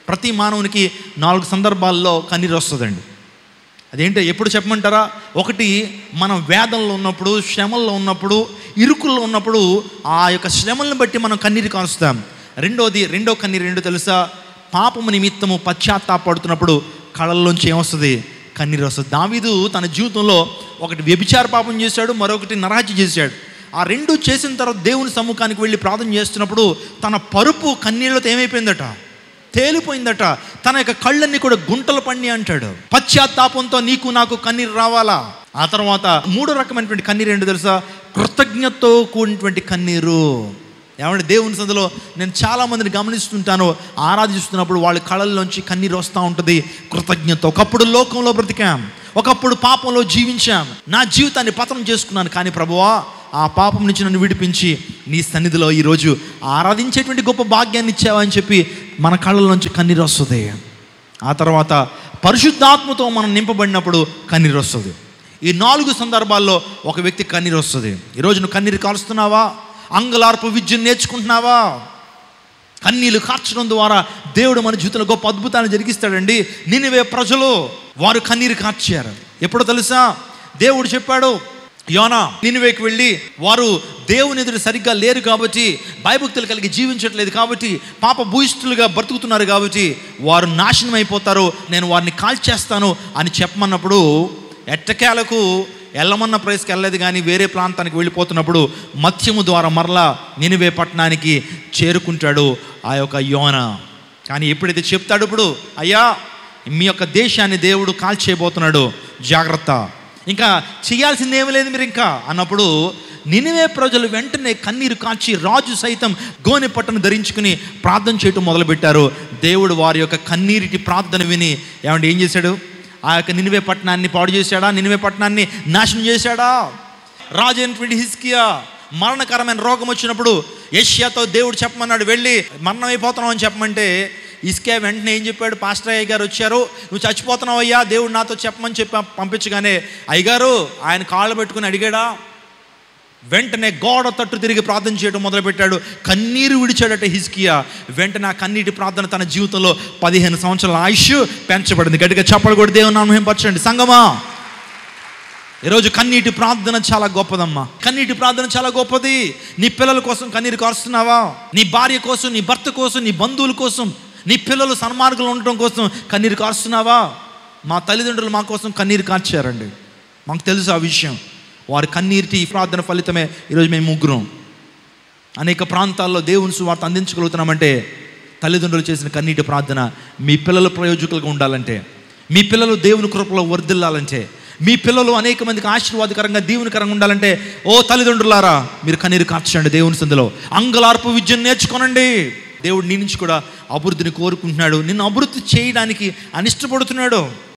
ప్రతి మానవునికి నాలుగు సందర్భాల్లో కన్నీరు వస్తుందండి అదేంటో ఎప్పుడు చెప్పమంటారా ఒకటి మనం వేదంలో ఉన్నప్పుడు శ్రమల్లో ఉన్నప్పుడు ఇరుకుల్లో ఉన్నప్పుడు ఆ యొక్క శ్రమలను బట్టి మనం కన్నీరు కాలుస్తాం రెండోది రెండో కన్నీరు రెండో తెలుసా పాపము నిమిత్తము పశ్చాత్తాపడుతున్నప్పుడు కళల్లోంచి ఏమొస్తుంది కన్నీరు వస్తుంది దావీదు తన జీవితంలో ఒకటి వ్యభిచార పాపం చేశాడు మరొకటి నరహత్య చేశాడు ఆ రెండు చేసిన తర్వాత దేవుని సమ్ముఖానికి వెళ్ళి ప్రార్థన చేస్తున్నప్పుడు తన పరుపు కన్నీళ్ళతో ఏమైపోయిందట తేలిపోయిందట తన యొక్క కళ్ళన్నీ కూడా గుంటలు పండి అంటాడు పశ్చాత్తాపంతో నీకు నాకు కన్నీరు రావాలా ఆ తర్వాత మూడో రకమైనటువంటి కన్నీరు ఏంటో తెలుసా కృతజ్ఞతతో కూడినటువంటి కన్నీరు ఏమంటే దేవుని సందులో నేను చాలా మందిని గమనిస్తుంటాను ఆరాధిస్తున్నప్పుడు వాళ్ళ కళల్లోంచి కన్నీరు వస్తూ ఉంటుంది కృతజ్ఞత ఒకప్పుడు లోకంలో బ్రతికాం ఒకప్పుడు పాపంలో జీవించాం నా జీవితాన్ని పతనం చేసుకున్నాను కానీ ప్రభువా ఆ పాపం నుంచి నన్ను విడిపించి నీ సన్నిధిలో ఈరోజు ఆరాధించేటువంటి గొప్ప భాగ్యాన్ని ఇచ్చావని చెప్పి మన కళ్ళ నుంచి కన్నీరు వస్తుంది ఆ తర్వాత పరిశుద్ధాత్మతో మనం నింపబడినప్పుడు కన్నీరు వస్తుంది ఈ నాలుగు సందర్భాల్లో ఒక వ్యక్తి కన్నీరు వస్తుంది ఈరోజు నువ్వు కన్నీరు కాలుస్తున్నావా అంగలార్పు విద్యను నేర్చుకుంటున్నావా కన్నీళ్లు కార్చడం ద్వారా దేవుడు మన జీవితంలో గొప్ప అద్భుతాన్ని జరిగిస్తాడండి నినివే ప్రజలు వారు కన్నీరు కార్చారు ఎప్పుడో తెలుసా దేవుడు చెప్పాడు యోనా నినివేకి వెళ్ళి వారు దేవుని ఎదురు సరిగ్గా లేరు కాబట్టి భయభక్తులు కలిగి జీవించట్లేదు కాబట్టి పాప భూయిష్ఠులుగా బ్రతుకుతున్నారు కాబట్టి వారు నాశనం అయిపోతారు నేను వారిని కాల్చేస్తాను అని చెప్పమన్నప్పుడు ఎట్టకేలకు వెళ్ళమన్న ప్లేస్కి వెళ్ళలేదు కానీ వేరే ప్రాంతానికి వెళ్ళిపోతున్నప్పుడు మత్స్యము ద్వారా మరలా నినివే పట్టణానికి చేరుకుంటాడు ఆ యొక్క యోన కానీ ఎప్పుడైతే చెప్తాడు ఇప్పుడు అయ్యా మీ యొక్క దేశాన్ని దేవుడు కాల్చేయబోతున్నాడు జాగ్రత్త ఇంకా చేయాల్సింది ఏమీ లేదు మీరు ఇంకా అన్నప్పుడు నినివే ప్రజలు వెంటనే కన్నీరు కాల్చి రాజు సైతం గోనె పట్టను ధరించుకుని ప్రార్థన చేయటం మొదలుపెట్టారు దేవుడు వారి యొక్క కన్నీరిటి ప్రార్థన విని ఏమంటే ఏం చేశాడు ఆ యొక్క నినివే పట్టణాన్ని పాడు చేశాడా నినివే పట్టణాన్ని నాశనం చేశాడా రాజు అయినటువంటి హిస్కియా మరణకరమైన రోగం వచ్చినప్పుడు ఏషియాతో దేవుడు చెప్పమన్నాడు వెళ్ళి మరణం అయిపోతున్నావు అని చెప్పమంటే ఇస్కే వెంటనే ఏం చెప్పాడు పాస్టర్ అయ్య గారు వచ్చారు నువ్వు చచ్చిపోతున్నావు అయ్యా దేవుడు నాతో చెప్పమని చెప్పి పంపించగానే అయ్యగారు ఆయన కాళ్ళు పెట్టుకుని అడిగాడా వెంటనే గోడ తట్టు తిరిగి ప్రార్థన చేయడం మొదలుపెట్టాడు కన్నీరు విడిచాడట హిస్కియా వెంటనే ఆ కన్నీటి ప్రార్థన తన జీవితంలో పదిహేను సంవత్సరాల ఆయుష్ పెంచబడింది గట్టిగా చెప్పలు కూడా దేవుని నామం పరచండి సంగమా ఈరోజు కన్నీటి ప్రార్థన చాలా గొప్పదమ్మా కన్నీటి ప్రార్థన చాలా గొప్పది నీ పిల్లల కోసం కన్నీరు కారుస్తున్నావా నీ భార్య కోసం నీ భర్త కోసం నీ బంధువుల కోసం నీ పిల్లలు సన్మార్గంలో ఉండటం కోసం కన్నీరు కారుస్తున్నావా మా తల్లిదండ్రులు మా కోసం కన్నీరు కార్చారండి మాకు తెలుసు ఆ విషయం వారి కన్నీటి ప్రార్థన ఫలితమే ఈరోజు మేము ముగ్గురం అనేక ప్రాంతాల్లో దేవుని సువార్త అందించగలుగుతున్నామంటే తల్లిదండ్రులు చేసిన కన్నీటి ప్రార్థన మీ పిల్లల ప్రయోజకులుగా ఉండాలంటే మీ పిల్లలు దేవుని కృపలో వర్ధిల్లాలంటే మీ పిల్లలు అనేక మందికి ఆశీర్వాదకరంగా దీవునికరంగా ఉండాలంటే ఓ తల్లిదండ్రులారా మీరు కన్నీరు కార్చండి దేవుని సందులో అంగలార్పు విద్యను నేర్చుకోనండి దేవుడు నీ నుంచి కూడా అభివృద్ధిని కోరుకుంటున్నాడు నిన్ను అభివృద్ధి చేయడానికి అనిష్టపడుతున్నాడు